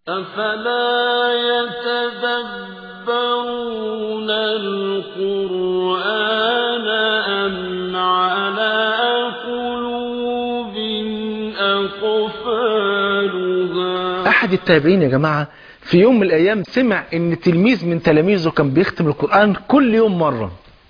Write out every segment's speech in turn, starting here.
أفلا يتدبرون القرآن أم على قلوب أقفالها احد التابعين يا جماعة في يوم من الايام سمع ان تلميذ من تلاميذه كان بيختم القرآن كل يوم مرة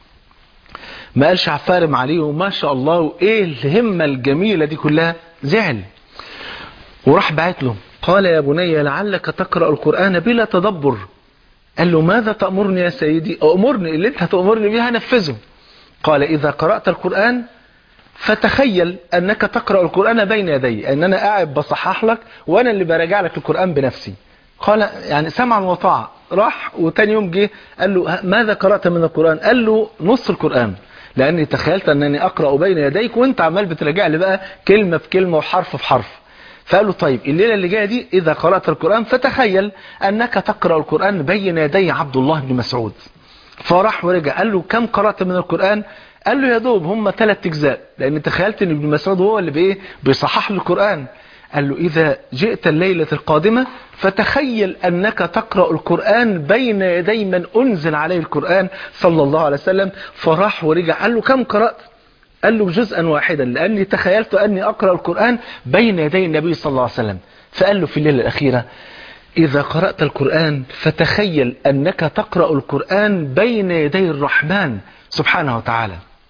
ما قالش عفارم عليه وما شاء الله وايه الهمة الجميلة دي كلها زعل وراح بعت له قال يا بني لعلك تقرأ القرآن بلا تدبر قال له ماذا تأمرني يا سيدي أمرني اللي انت هتأمرني بيها نفذه قال إذا قرأت القرآن فتخيل أنك تقرأ القرآن بين يدي أن أنا قاعد بصحح لك وأنا اللي براجع لك القرآن بنفسي قال يعني سمعا وطاعة راح وتاني يوم جه قال له ماذا قرأت من القرآن قال له نص القرآن لأني تخيلت أنني أقرأ بين يديك وانت عمال بتراجع لي بقى كلمة بكلمة وحرف بحرف فقال له طيب الليلة اللي جاية دي إذا قرأت القرآن فتخيل أنك تقرأ القرآن بين يدي عبد الله بن مسعود فراح ورجع قال له كم قرأت من القرآن قال له يا دوب هم ثلاث اجزاء لان تخيلت ان ابن مسعود هو اللي بايه بيصحح له القرآن قال له اذا جئت الليلة القادمة فتخيل انك تقرأ القرآن بين يدي من انزل عليه القرآن صلى الله عليه وسلم فراح ورجع قال له كم قرأت قال له جزءا واحدا لاني تخيلت اني اقرأ القرآن بين يدي النبي صلى الله عليه وسلم فقال له في الليلة الاخيرة إذا قرأت القرآن فتخيل أنك تقرأ القرآن بين يدي الرحمن سبحانه وتعالى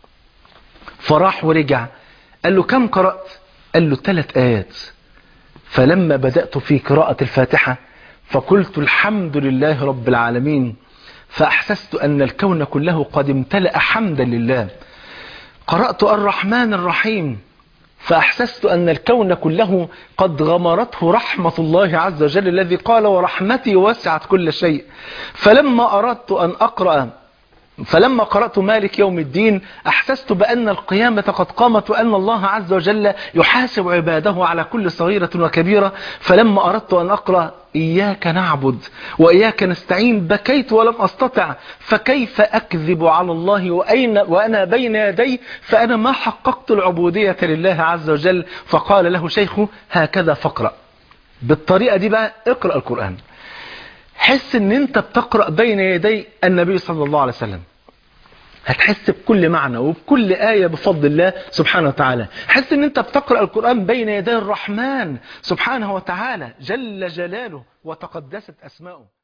فراح ورجع قال له كم قرأت قال له ثلاث آيات فلما بدأت في قراءة الفاتحة فقلت الحمد لله رب العالمين فأحسست أن الكون كله قد امتلأ حمدا لله قرأت الرحمن الرحيم فأحسست أن الكون كله قد غمرته رحمة الله عز وجل الذي قال ورحمتي وسعت كل شيء فلما أردت أن أقرأ فلما قرأت مالك يوم الدين أحسست بأن القيامة قد قامت وأن الله عز وجل يحاسب عباده على كل صغيرة وكبيرة فلما أردت أن أقرأ إياك نعبد وإياك نستعين بكيت ولم أستطع فكيف أكذب على الله وأين وأنا بين يدي فأنا ما حققت العبودية لله عز وجل فقال له شيخه هكذا فاقرأ بالطريقة دي بقى اقرأ القرآن حس ان انت بتقرأ بين يدي النبي صلى الله عليه وسلم هتحس بكل معنى وبكل آية بفضل الله سبحانه وتعالى حس ان انت بتقرأ القرآن بين يدي الرحمن سبحانه وتعالى جل جلاله وتقدست أسماؤه